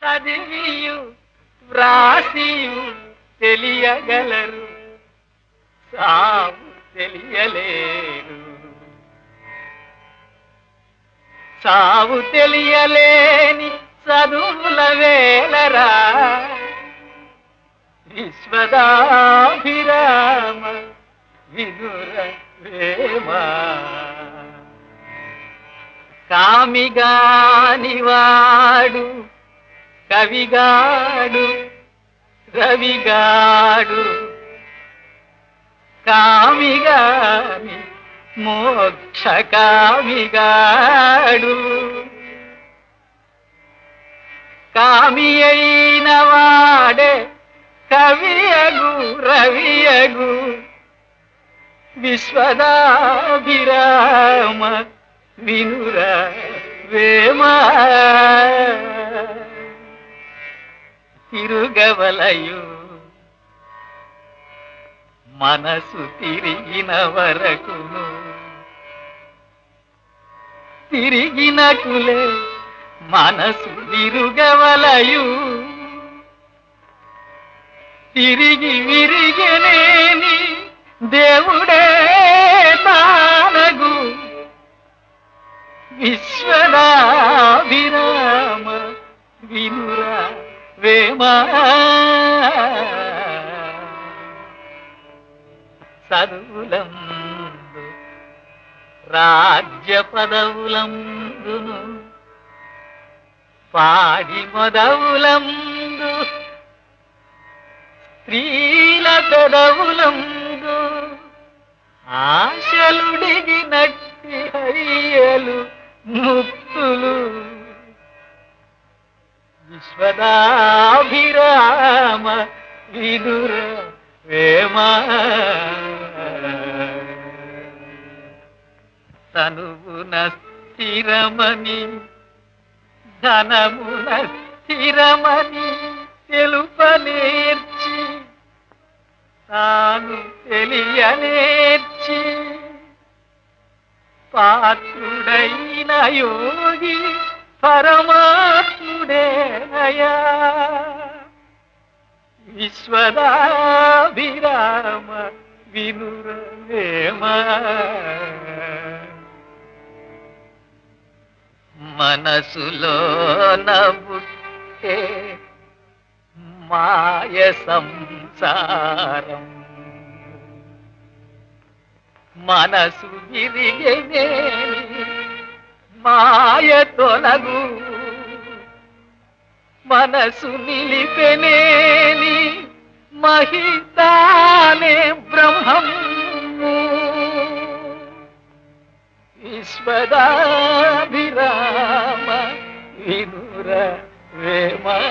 చదివియు వ్రాసియు తెలియగలరు సావు తెలియలేరు సావు తెలియలేని చదువుల వేలరా విశ్వదాభిరామ విదుర వేమ కామిగానివాడు కవిగాడు రవిగాడు కామిగాని మోక్ష కామిగాడు కామి అయిన వాడే కవియగు రవియగు విశ్వదాభిరామ వినుర వేమ తిరుగవలయు మనసు తిరిగిన వరకును తిరిగినకులే మనసు విరుగవలయు తిరిగి విరిగనేని దేవుడే తానగు విశ్వదాభిరామ వినురా వేమా చదువులందు రాజ్య పదవులందును పాడి మొదవులందు స్త్రీల పెదవులందు ఆశలుడిగినట్టి హయ్యలు ముక్తులు విశ్వదాభిరామ విదుర వేమ తనువున స్థిరమని ధనమున స్థిరమని తెలుపనేర్చి తాను తెలియనేర్చి పాత్రుడైన యోగి పరమాత్ముడేనయా విశ్వదాభిరామ వినురవేమ మనసులో నబుట్టే మాయ సంసారం మనసు విరిగనే మాయ తొలగు మనసు నిలిపెనేని మహితానే బ్రహ్మము విశ్వదాభిరామ వినుర వేమ